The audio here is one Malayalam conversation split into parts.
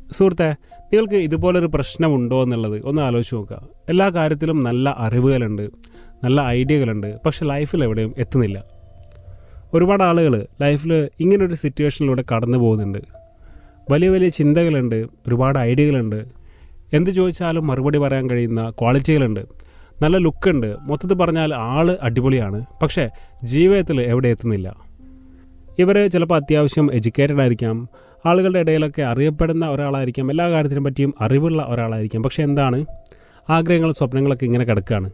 സുഹൃത്തെ നിങ്ങൾക്ക് ഇതുപോലൊരു പ്രശ്നമുണ്ടോ എന്നുള്ളത് ഒന്ന് ആലോചിച്ച് നോക്കുക എല്ലാ കാര്യത്തിലും നല്ല അറിവുകളുണ്ട് നല്ല ഐഡിയകളുണ്ട് പക്ഷെ ലൈഫിൽ എവിടെയും എത്തുന്നില്ല ഒരുപാട് ആളുകൾ ലൈഫിൽ ഇങ്ങനൊരു സിറ്റുവേഷനിലൂടെ കടന്നു പോകുന്നുണ്ട് വലിയ വലിയ ചിന്തകളുണ്ട് ഒരുപാട് ഐഡിയകളുണ്ട് എന്ത് ചോദിച്ചാലും മറുപടി പറയാൻ കഴിയുന്ന ക്വാളിറ്റികളുണ്ട് നല്ല ലുക്കുണ്ട് മൊത്തത്തിൽ പറഞ്ഞാൽ ആൾ അടിപൊളിയാണ് പക്ഷേ ജീവിതത്തിൽ എവിടെ എത്തുന്നില്ല ഇവർ ചിലപ്പോൾ അത്യാവശ്യം എഡ്യൂക്കേറ്റഡ് ആയിരിക്കാം ആളുകളുടെ ഇടയിലൊക്കെ അറിയപ്പെടുന്ന ഒരാളായിരിക്കാം എല്ലാ കാര്യത്തിനെ പറ്റിയും അറിവുള്ള ഒരാളായിരിക്കാം പക്ഷേ എന്താണ് ആഗ്രഹങ്ങളും സ്വപ്നങ്ങളൊക്കെ ഇങ്ങനെ കിടക്കുകയാണ്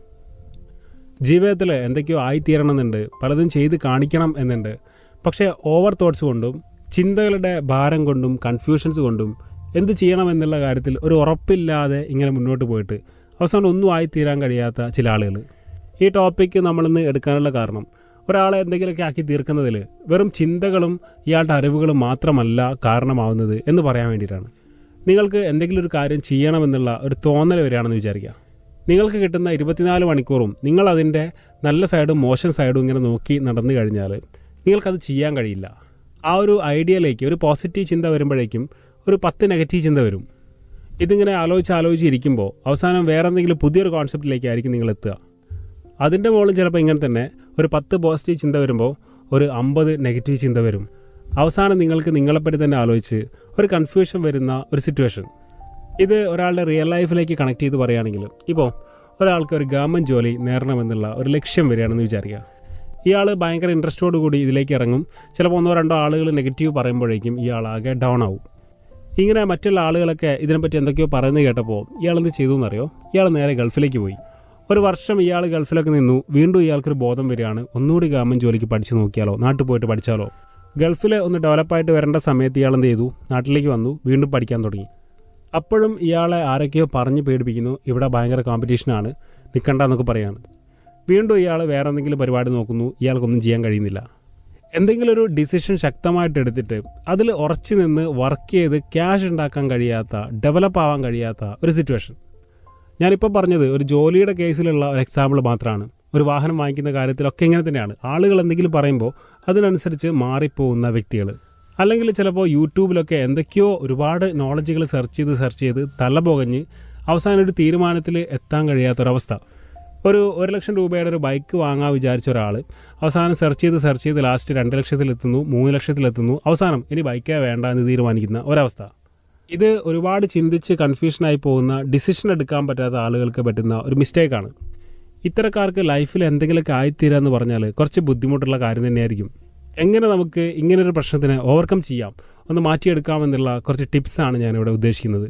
ജീവിതത്തിൽ എന്തൊക്കെയോ ആയിത്തീരണമെന്നുണ്ട് പലതും ചെയ്ത് കാണിക്കണം എന്നുണ്ട് പക്ഷേ ഓവർ തോട്ട്സ് കൊണ്ടും ചിന്തകളുടെ ഭാരം കൊണ്ടും കൺഫ്യൂഷൻസ് കൊണ്ടും എന്ത് ചെയ്യണം എന്നുള്ള കാര്യത്തിൽ ഒരു ഉറപ്പില്ലാതെ ഇങ്ങനെ മുന്നോട്ട് പോയിട്ട് അവസാനം ഒന്നും ആയിത്തീരാൻ കഴിയാത്ത ചില ആളുകൾ ഈ ടോപ്പിക്ക് നമ്മളിന്ന് എടുക്കാനുള്ള കാരണം ഒരാളെ എന്തെങ്കിലുമൊക്കെ ആക്കി തീർക്കുന്നതിൽ വെറും ചിന്തകളും ഇയാളുടെ അറിവുകളും മാത്രമല്ല കാരണമാവുന്നത് എന്ന് പറയാൻ വേണ്ടിയിട്ടാണ് നിങ്ങൾക്ക് എന്തെങ്കിലും ഒരു കാര്യം ചെയ്യണമെന്നുള്ള ഒരു തോന്നൽ വരികയാണെന്ന് വിചാരിക്കുക നിങ്ങൾക്ക് കിട്ടുന്ന ഇരുപത്തിനാല് മണിക്കൂറും നിങ്ങൾ അതിൻ്റെ നല്ല സൈഡും മോശം സൈഡും ഇങ്ങനെ നോക്കി നടന്നു കഴിഞ്ഞാൽ നിങ്ങൾക്കത് ചെയ്യാൻ കഴിയില്ല ആ ഒരു ഐഡിയയിലേക്ക് ഒരു പോസിറ്റീവ് ചിന്ത വരുമ്പോഴേക്കും ഒരു പത്ത് നെഗറ്റീവ് ചിന്ത വരും ഇതിങ്ങനെ ആലോചിച്ച് ആലോചിച്ചിരിക്കുമ്പോൾ അവസാനം വേറെ എന്തെങ്കിലും പുതിയൊരു കോൺസെപ്റ്റിലേക്കായിരിക്കും നിങ്ങൾ എത്തുക അതിൻ്റെ മുകളിൽ ചിലപ്പോൾ ഇങ്ങനെ തന്നെ ഒരു പത്ത് പോസിറ്റീവ് ചിന്ത വരുമ്പോൾ ഒരു അമ്പത് നെഗറ്റീവ് ചിന്ത വരും അവസാനം നിങ്ങൾക്ക് നിങ്ങളെപ്പറ്റി തന്നെ ആലോചിച്ച് ഒരു കൺഫ്യൂഷൻ വരുന്ന ഒരു സിറ്റുവേഷൻ ഇത് ഒരാളുടെ റിയൽ ലൈഫിലേക്ക് കണക്ട് ചെയ്ത് പറയുകയാണെങ്കിൽ ഇപ്പോൾ ഒരാൾക്ക് ഒരു ഗവൺമെൻറ് ജോലി നേടണമെന്നുള്ള ഒരു ലക്ഷ്യം വരികയാണെന്ന് വിചാരിക്കുക ഇയാൾ ഭയങ്കര ഇൻട്രസ്റ്റോട് കൂടി ഇതിലേക്ക് ഇറങ്ങും ചിലപ്പോൾ ഒന്നോ രണ്ടോ ആളുകൾ നെഗറ്റീവ് പറയുമ്പോഴേക്കും ഇയാൾ ആകെ ഡൗൺ ആവും ഇങ്ങനെ മറ്റുള്ള ആളുകളൊക്കെ ഇതിനെപ്പറ്റി എന്തൊക്കെയോ പറയുന്നത് കേട്ടപ്പോൾ ഇയാൾ എന്ത് ചെയ്തു എന്നറിയോ ഇയാൾ നേരെ ഗൾഫിലേക്ക് പോയി ഒരു വർഷം ഇയാൾ ഗൾഫിലൊക്കെ നിന്നു വീണ്ടും ഇയാൾക്കൊരു ബോധം വരികയാണ് ഒന്നുകൂടി ഗവൺമെൻറ് ജോലിക്ക് പഠിച്ചു നോക്കിയാലോ നാട്ടിൽ പോയിട്ട് പഠിച്ചാലോ ഗൾഫിൽ ഒന്ന് ഡെവലപ്പായിട്ട് വരേണ്ട സമയത്ത് ഇയാൾ എന്ത് ചെയ്തു നാട്ടിലേക്ക് വന്നു വീണ്ടും പഠിക്കാൻ തുടങ്ങി അപ്പോഴും ഇയാളെ ആരൊക്കെയോ പറഞ്ഞ് പേടിപ്പിക്കുന്നു ഇവിടെ ഭയങ്കര കോമ്പറ്റീഷനാണ് നിൽക്കണ്ട എന്നൊക്കെ പറയാണ് വീണ്ടും ഇയാൾ വേറെ എന്തെങ്കിലും പരിപാടി നോക്കുന്നു ഇയാൾക്കൊന്നും ചെയ്യാൻ കഴിയുന്നില്ല എന്തെങ്കിലും ഒരു ഡിസിഷൻ ശക്തമായിട്ട് എടുത്തിട്ട് അതിൽ ഉറച്ചു നിന്ന് വർക്ക് ചെയ്ത് ക്യാഷ് ഉണ്ടാക്കാൻ കഴിയാത്ത ഡെവലപ്പ് ആവാൻ കഴിയാത്ത ഒരു സിറ്റുവേഷൻ ഞാനിപ്പോൾ പറഞ്ഞത് ഒരു ജോലിയുടെ കേസിലുള്ള ഒരു എക്സാമ്പിൾ മാത്രമാണ് ഒരു വാഹനം വാങ്ങിക്കുന്ന കാര്യത്തിലൊക്കെ ഇങ്ങനെ തന്നെയാണ് ആളുകൾ എന്തെങ്കിലും പറയുമ്പോൾ അതിനനുസരിച്ച് മാറിപ്പോകുന്ന വ്യക്തികൾ അല്ലെങ്കിൽ ചിലപ്പോൾ യൂട്യൂബിലൊക്കെ എന്തൊക്കെയോ ഒരുപാട് നോളജുകൾ സെർച്ച് ചെയ്ത് സെർച്ച് ചെയ്ത് തല പുകഞ്ഞ് അവസാനം ഒരു തീരുമാനത്തിൽ എത്താൻ കഴിയാത്തൊരവസ്ഥ ഒരു ഒരു ലക്ഷം രൂപയുടെ ഒരു ബൈക്ക് വാങ്ങാൻ വിചാരിച്ച ഒരാൾ അവസാനം സെർച്ച് ചെയ്ത് സെർച്ച് ചെയ്ത് ലാസ്റ്റ് രണ്ട് ലക്ഷത്തിലെത്തുന്നു മൂന്ന് ലക്ഷത്തിലെത്തുന്നു അവസാനം ഇനി ബൈക്കേ വേണ്ട എന്ന് തീരുമാനിക്കുന്ന ഒരവസ്ഥ ഇത് ഒരുപാട് ചിന്തിച്ച് കൺഫ്യൂഷനായി പോകുന്ന ഡിസിഷൻ എടുക്കാൻ പറ്റാത്ത ആളുകൾക്ക് പറ്റുന്ന ഒരു മിസ്റ്റേക്കാണ് ഇത്തരക്കാർക്ക് ലൈഫിൽ എന്തെങ്കിലുമൊക്കെ ആയിത്തീരുക എന്ന് പറഞ്ഞാൽ കുറച്ച് ബുദ്ധിമുട്ടുള്ള കാര്യം തന്നെയായിരിക്കും എങ്ങനെ നമുക്ക് ഇങ്ങനൊരു പ്രശ്നത്തിനെ ഓവർകം ചെയ്യാം ഒന്ന് മാറ്റിയെടുക്കാമെന്നുള്ള കുറച്ച് ടിപ്സാണ് ഞാനിവിടെ ഉദ്ദേശിക്കുന്നത്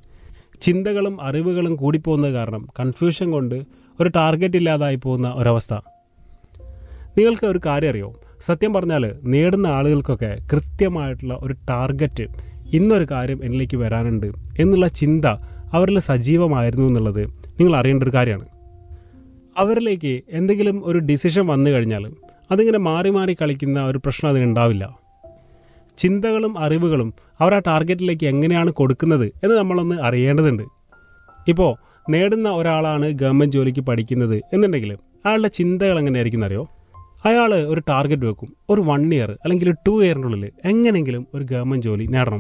ചിന്തകളും അറിവുകളും കൂടിപ്പോകുന്നത് കാരണം കൺഫ്യൂഷൻ കൊണ്ട് ഒരു ടാർഗറ്റ് ഇല്ലാതായി പോകുന്ന ഒരവസ്ഥ നിങ്ങൾക്ക് ഒരു കാര്യം അറിയോ സത്യം പറഞ്ഞാൽ നേടുന്ന ആളുകൾക്കൊക്കെ കൃത്യമായിട്ടുള്ള ഒരു ടാർഗറ്റ് ഇന്നൊരു കാര്യം എന്നിലേക്ക് വരാനുണ്ട് എന്നുള്ള ചിന്ത അവരിൽ സജീവമായിരുന്നു എന്നുള്ളത് നിങ്ങൾ അറിയേണ്ട ഒരു കാര്യമാണ് അവരിലേക്ക് എന്തെങ്കിലും ഒരു ഡിസിഷൻ വന്നു കഴിഞ്ഞാൽ അതിങ്ങനെ മാറി മാറി കളിക്കുന്ന ഒരു പ്രശ്നം അതിനുണ്ടാവില്ല ചിന്തകളും അറിവുകളും അവർ ആ ടാർഗറ്റിലേക്ക് എങ്ങനെയാണ് കൊടുക്കുന്നത് എന്ന് നമ്മളൊന്ന് അറിയേണ്ടതുണ്ട് ഇപ്പോൾ നേടുന്ന ഒരാളാണ് ഗവൺമെൻറ് ജോലിക്ക് പഠിക്കുന്നത് എന്നുണ്ടെങ്കിൽ അയാളുടെ ചിന്തകൾ എങ്ങനെയായിരിക്കും അറിയോ അയാൾ ഒരു ടാർഗറ്റ് വെക്കും ഒരു വൺ ഇയർ അല്ലെങ്കിൽ ടു ഇയറിൻ്റെ ഉള്ളിൽ എങ്ങനെയെങ്കിലും ഒരു ഗവൺമെൻറ് ജോലി നേടണം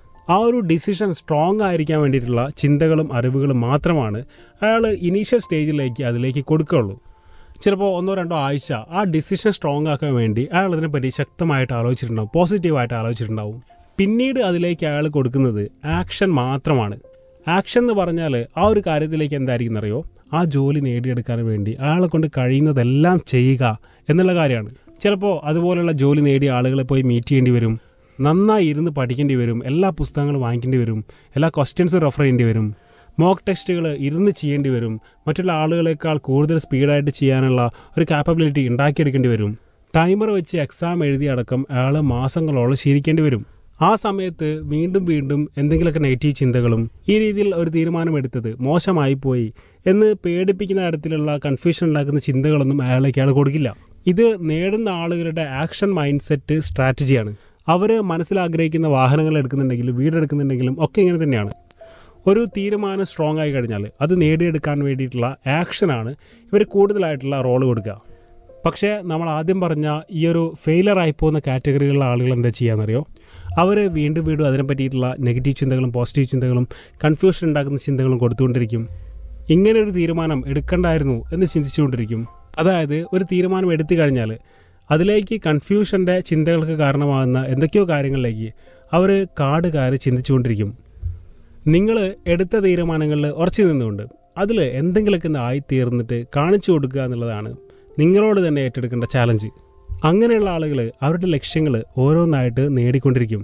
ആ ഒരു ഡിസിഷൻ സ്ട്രോങ് ആയിരിക്കാൻ വേണ്ടിയിട്ടുള്ള ചിന്തകളും അറിവുകളും മാത്രമാണ് അയാൾ ഇനീഷ്യൽ സ്റ്റേജിലേക്ക് അതിലേക്ക് കൊടുക്കുകയുള്ളൂ ചിലപ്പോൾ ഒന്നോ രണ്ടോ ആഴ്ച ആ ഡിസിഷൻ സ്ട്രോങ് ആക്കാൻ വേണ്ടി അയാൾ അതിനെപ്പറ്റി ശക്തമായിട്ട് ആലോചിച്ചിട്ടുണ്ടാവും പോസിറ്റീവായിട്ട് ആലോചിച്ചിട്ടുണ്ടാവും പിന്നീട് അതിലേക്ക് അയാൾ കൊടുക്കുന്നത് ആക്ഷൻ മാത്രമാണ് ആക്ഷൻ എന്ന് പറഞ്ഞാൽ ആ ഒരു കാര്യത്തിലേക്ക് എന്തായിരിക്കും എന്നറിയോ ആ ജോലി നേടിയെടുക്കാൻ വേണ്ടി അയാളെ കൊണ്ട് കഴിയുന്നതെല്ലാം ചെയ്യുക എന്നുള്ള കാര്യമാണ് ചിലപ്പോൾ അതുപോലുള്ള ജോലി നേടിയ ആളുകളെ പോയി മീറ്റ് ചെയ്യേണ്ടി വരും നന്നായി ഇരുന്ന് പഠിക്കേണ്ടി വരും എല്ലാ പുസ്തകങ്ങളും വാങ്ങിക്കേണ്ടി വരും എല്ലാ ക്വസ്റ്റ്യൻസും റെഫർ ചെയ്യേണ്ടി വരും മോക്ക് ടെസ്റ്റുകൾ ഇരുന്ന് ചെയ്യേണ്ടി വരും മറ്റുള്ള ആളുകളെക്കാൾ കൂടുതൽ സ്പീഡായിട്ട് ചെയ്യാനുള്ള ഒരു കാപ്പബിലിറ്റി ഉണ്ടാക്കിയെടുക്കേണ്ടി വരും ടൈമർ വെച്ച് എക്സാം എഴുതി അടക്കം അയാൾ മാസങ്ങളോളം ശീലിക്കേണ്ടി വരും ആ സമയത്ത് വീണ്ടും വീണ്ടും എന്തെങ്കിലുമൊക്കെ നെഗറ്റീവ് ചിന്തകളും ഈ രീതിയിൽ ഒരു തീരുമാനമെടുത്തത് മോശമായി പോയി എന്ന് പേടിപ്പിക്കുന്ന തരത്തിലുള്ള കൺഫ്യൂഷൻ ഉണ്ടാക്കുന്ന ചിന്തകളൊന്നും അയാളേക്ക് അയാൾ കൊടുക്കില്ല ഇത് നേടുന്ന ആളുകളുടെ ആക്ഷൻ മൈൻഡ് സെറ്റ് സ്ട്രാറ്റജിയാണ് അവർ മനസ്സിലാഗ്രഹിക്കുന്ന വാഹനങ്ങൾ എടുക്കുന്നുണ്ടെങ്കിലും വീടെടുക്കുന്നുണ്ടെങ്കിലും ഒക്കെ ഇങ്ങനെ തന്നെയാണ് ഒരു തീരുമാനം സ്ട്രോങ് ആയി കഴിഞ്ഞാൽ അത് നേടിയെടുക്കാൻ വേണ്ടിയിട്ടുള്ള ആക്ഷനാണ് ഇവർ കൂടുതലായിട്ടുള്ള റോള് കൊടുക്കുക പക്ഷേ നമ്മൾ ആദ്യം പറഞ്ഞ ഈ ഒരു ഫെയിലർ ആയി പോകുന്ന കാറ്റഗറിയിലുള്ള ആളുകൾ എന്താ ചെയ്യാന്നറിയോ അവർ വീണ്ടും വീണ്ടും അതിനെ പറ്റിയിട്ടുള്ള നെഗറ്റീവ് ചിന്തകളും പോസിറ്റീവ് ചിന്തകളും കൺഫ്യൂഷൻ ഉണ്ടാക്കുന്ന ചിന്തകളും കൊടുത്തുകൊണ്ടിരിക്കും ഇങ്ങനെ ഒരു തീരുമാനം എടുക്കണ്ടായിരുന്നു എന്ന് ചിന്തിച്ചുകൊണ്ടിരിക്കും അതായത് ഒരു തീരുമാനം എടുത്തു കഴിഞ്ഞാൽ അതിലേക്ക് കൺഫ്യൂഷൻ്റെ ചിന്തകൾക്ക് കാരണമാകുന്ന എന്തൊക്കെയോ കാര്യങ്ങളിലേക്ക് അവർ കാട് കയറി ചിന്തിച്ചുകൊണ്ടിരിക്കും നിങ്ങൾ എടുത്ത തീരുമാനങ്ങളിൽ ഉറച്ചു നിന്നുകൊണ്ട് അതിൽ എന്തെങ്കിലുമൊക്കെ ഒന്ന് ആയിത്തീർന്നിട്ട് കാണിച്ചു കൊടുക്കുക എന്നുള്ളതാണ് നിങ്ങളോട് തന്നെ ഏറ്റെടുക്കേണ്ട ചാലഞ്ച് അങ്ങനെയുള്ള ആളുകൾ അവരുടെ ലക്ഷ്യങ്ങൾ ഓരോന്നായിട്ട് നേടിക്കൊണ്ടിരിക്കും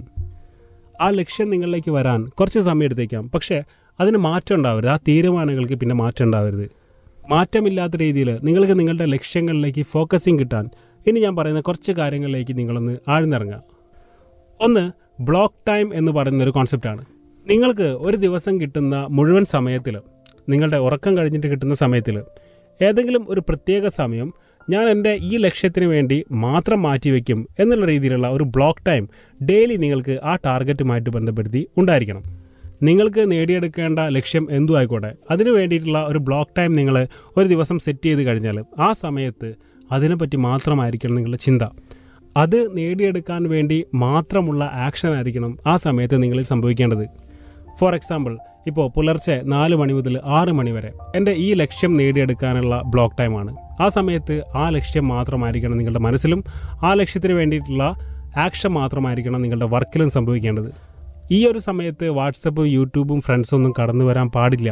ആ ലക്ഷ്യം നിങ്ങളിലേക്ക് വരാൻ കുറച്ച് സമയം എടുത്തേക്കാം പക്ഷേ അതിന് മാറ്റം ഉണ്ടാവരുത് ആ തീരുമാനങ്ങൾക്ക് പിന്നെ മാറ്റം ഉണ്ടാവരുത് മാറ്റമില്ലാത്ത രീതിയിൽ നിങ്ങൾക്ക് നിങ്ങളുടെ ലക്ഷ്യങ്ങളിലേക്ക് ഫോക്കസിങ് കിട്ടാൻ ഇനി ഞാൻ പറയുന്ന കുറച്ച് കാര്യങ്ങളിലേക്ക് നിങ്ങളൊന്ന് ആഴ്ന്നിറങ്ങുക ഒന്ന് ബ്ലോക്ക് ടൈം എന്ന് പറയുന്ന ഒരു കോൺസെപ്റ്റാണ് നിങ്ങൾക്ക് ഒരു ദിവസം കിട്ടുന്ന മുഴുവൻ സമയത്തിൽ നിങ്ങളുടെ ഉറക്കം കഴിഞ്ഞിട്ട് കിട്ടുന്ന സമയത്തിൽ ഏതെങ്കിലും ഒരു പ്രത്യേക സമയം ഞാൻ എൻ്റെ ഈ ലക്ഷ്യത്തിന് വേണ്ടി മാത്രം മാറ്റിവെക്കും എന്നുള്ള രീതിയിലുള്ള ഒരു ബ്ലോക്ക് ടൈം ഡെയിലി നിങ്ങൾക്ക് ആ ടാർഗറ്റുമായിട്ട് ബന്ധപ്പെടുത്തി ഉണ്ടായിരിക്കണം നിങ്ങൾക്ക് നേടിയെടുക്കേണ്ട ലക്ഷ്യം എന്തും ആയിക്കോട്ടെ അതിനു വേണ്ടിയിട്ടുള്ള ഒരു ബ്ലോക്ക് ടൈം നിങ്ങൾ ഒരു ദിവസം സെറ്റ് ചെയ്ത് കഴിഞ്ഞാൽ ആ സമയത്ത് അതിനെപ്പറ്റി മാത്രമായിരിക്കണം നിങ്ങളുടെ ചിന്ത അത് നേടിയെടുക്കാൻ വേണ്ടി മാത്രമുള്ള ആക്ഷൻ ആയിരിക്കണം ആ സമയത്ത് നിങ്ങളിൽ സംഭവിക്കേണ്ടത് ഫോർ എക്സാമ്പിൾ ഇപ്പോൾ പുലർച്ചെ നാല് മണി മുതൽ ആറ് മണി വരെ എൻ്റെ ഈ ലക്ഷ്യം നേടിയെടുക്കാനുള്ള ബ്ലോക്ക് ടൈമാണ് ആ സമയത്ത് ആ ലക്ഷ്യം മാത്രമായിരിക്കണം നിങ്ങളുടെ മനസ്സിലും ആ ലക്ഷ്യത്തിന് വേണ്ടിയിട്ടുള്ള ആക്ഷൻ മാത്രമായിരിക്കണം നിങ്ങളുടെ വർക്കിലും സംഭവിക്കേണ്ടത് ഈ ഒരു സമയത്ത് വാട്സപ്പും യൂട്യൂബും ഫ്രണ്ട്സും ഒന്നും കടന്നു വരാൻ പാടില്ല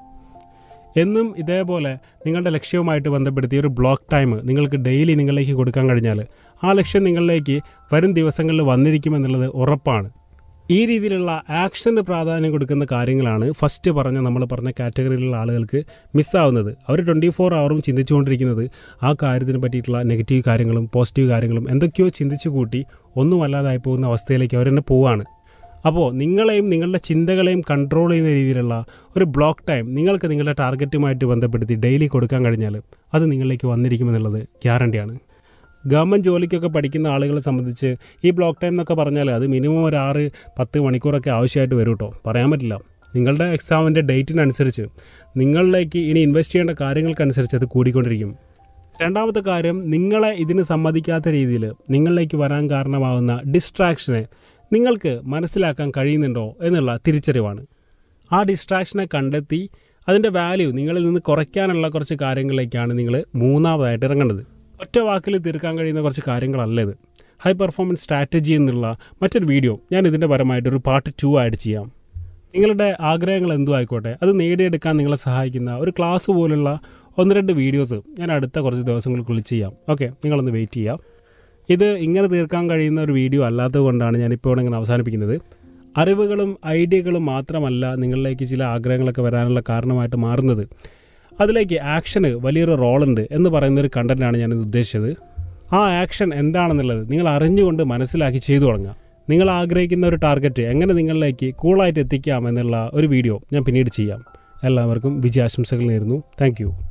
എന്നും ഇതേപോലെ നിങ്ങളുടെ ലക്ഷ്യവുമായിട്ട് ബന്ധപ്പെടുത്തി ഒരു ബ്ലോക്ക് ടൈം നിങ്ങൾക്ക് ഡെയിലി നിങ്ങളിലേക്ക് കൊടുക്കാൻ കഴിഞ്ഞാൽ ആ ലക്ഷ്യം നിങ്ങളിലേക്ക് വരും ദിവസങ്ങളിൽ വന്നിരിക്കുമെന്നുള്ളത് ഉറപ്പാണ് ഈ രീതിയിലുള്ള ആക്ഷന് പ്രാധാന്യം കൊടുക്കുന്ന കാര്യങ്ങളാണ് ഫസ്റ്റ് പറഞ്ഞ നമ്മൾ പറഞ്ഞ കാറ്റഗറിയിലുള്ള ആളുകൾക്ക് മിസ്സാവുന്നത് അവർ ട്വൻറ്റി ഫോർ അവറും ചിന്തിച്ചുകൊണ്ടിരിക്കുന്നത് ആ കാര്യത്തിനെ പറ്റിയിട്ടുള്ള നെഗറ്റീവ് കാര്യങ്ങളും പോസിറ്റീവ് കാര്യങ്ങളും എന്തൊക്കെയോ ചിന്തിച്ചു കൂട്ടി ഒന്നുമല്ലാതായി പോകുന്ന അവസ്ഥയിലേക്ക് അവർ തന്നെ പോവാണ് അപ്പോൾ നിങ്ങളെയും നിങ്ങളുടെ ചിന്തകളെയും കൺട്രോൾ ചെയ്യുന്ന രീതിയിലുള്ള ഒരു ബ്ലോക്ക് ടൈം നിങ്ങൾക്ക് നിങ്ങളുടെ ടാർഗറ്റുമായിട്ട് ബന്ധപ്പെടുത്തി ഡെയിലി കൊടുക്കാൻ കഴിഞ്ഞാൽ അത് നിങ്ങളിലേക്ക് വന്നിരിക്കുമെന്നുള്ളത് ഗ്യാരണ്ടിയാണ് ഗവൺമെൻറ് ജോലിക്കൊക്കെ പഠിക്കുന്ന ആളുകളെ സംബന്ധിച്ച് ഈ ബ്ലോക്ക് ടൈം എന്നൊക്കെ പറഞ്ഞാൽ അത് മിനിമം ഒരു ആറ് പത്ത് മണിക്കൂറൊക്കെ ആവശ്യമായിട്ട് വരും കേട്ടോ പറയാൻ പറ്റില്ല നിങ്ങളുടെ എക്സാമിൻ്റെ ഡേറ്റിനനുസരിച്ച് നിങ്ങളിലേക്ക് ഇനി ഇൻവെസ്റ്റ് ചെയ്യേണ്ട കാര്യങ്ങൾക്കനുസരിച്ച് അത് കൂടിക്കൊണ്ടിരിക്കും രണ്ടാമത്തെ കാര്യം നിങ്ങളെ ഇതിന് സമ്മതിക്കാത്ത രീതിയിൽ നിങ്ങളിലേക്ക് വരാൻ കാരണമാകുന്ന ഡിസ്ട്രാക്ഷനെ നിങ്ങൾക്ക് മനസ്സിലാക്കാൻ കഴിയുന്നുണ്ടോ എന്നുള്ള തിരിച്ചറിവാണ് ആ ഡിസ്ട്രാക്ഷനെ കണ്ടെത്തി അതിൻ്റെ വാല്യൂ നിങ്ങളിൽ നിന്ന് കുറയ്ക്കാനുള്ള കുറച്ച് കാര്യങ്ങളിലേക്കാണ് നിങ്ങൾ മൂന്നാമതായിട്ട് ഇറങ്ങേണ്ടത് ഒറ്റ വാക്കിൽ തീർക്കാൻ കഴിയുന്ന കുറച്ച് കാര്യങ്ങളല്ല ഇത് ഹൈ പെർഫോമൻസ് സ്ട്രാറ്റജി എന്നുള്ള മറ്റൊരു വീഡിയോ ഞാൻ ഇതിൻ്റെ പരമായിട്ട് ഒരു പാർട്ട് ടു ആയിട്ട് ചെയ്യാം നിങ്ങളുടെ ആഗ്രഹങ്ങൾ എന്തും ആയിക്കോട്ടെ അത് നേടിയെടുക്കാൻ നിങ്ങളെ സഹായിക്കുന്ന ഒരു ക്ലാസ് പോലുള്ള ഒന്ന് രണ്ട് വീഡിയോസ് ഞാൻ അടുത്ത കുറച്ച് ദിവസങ്ങൾക്കുള്ളിൽ ചെയ്യാം ഓക്കെ നിങ്ങളൊന്ന് വെയിറ്റ് ചെയ്യാം ഇത് ഇങ്ങനെ തീർക്കാൻ കഴിയുന്ന ഒരു വീഡിയോ അല്ലാത്തത് കൊണ്ടാണ് ഞാനിപ്പോൾ ഇങ്ങനെ അവസാനിപ്പിക്കുന്നത് അറിവുകളും ഐഡിയകളും മാത്രമല്ല നിങ്ങളിലേക്ക് ചില ആഗ്രഹങ്ങളൊക്കെ വരാനുള്ള കാരണമായിട്ട് മാറുന്നത് അതിലേക്ക് ആക്ഷന് വലിയൊരു റോളുണ്ട് എന്ന് പറയുന്ന ഒരു കണ്ടൻറ്റാണ് ഞാനിത് ഉദ്ദേശിച്ചത് ആ ആക്ഷൻ എന്താണെന്നുള്ളത് നിങ്ങൾ അറിഞ്ഞുകൊണ്ട് മനസ്സിലാക്കി ചെയ്തു തുടങ്ങുക നിങ്ങൾ ആഗ്രഹിക്കുന്ന ഒരു ടാർഗറ്റ് എങ്ങനെ നിങ്ങളിലേക്ക് കൂളായിട്ട് എത്തിക്കാം എന്നുള്ള ഒരു വീഡിയോ ഞാൻ പിന്നീട് ചെയ്യാം എല്ലാവർക്കും വിജയാശംസകൾ നേരുന്നു താങ്ക്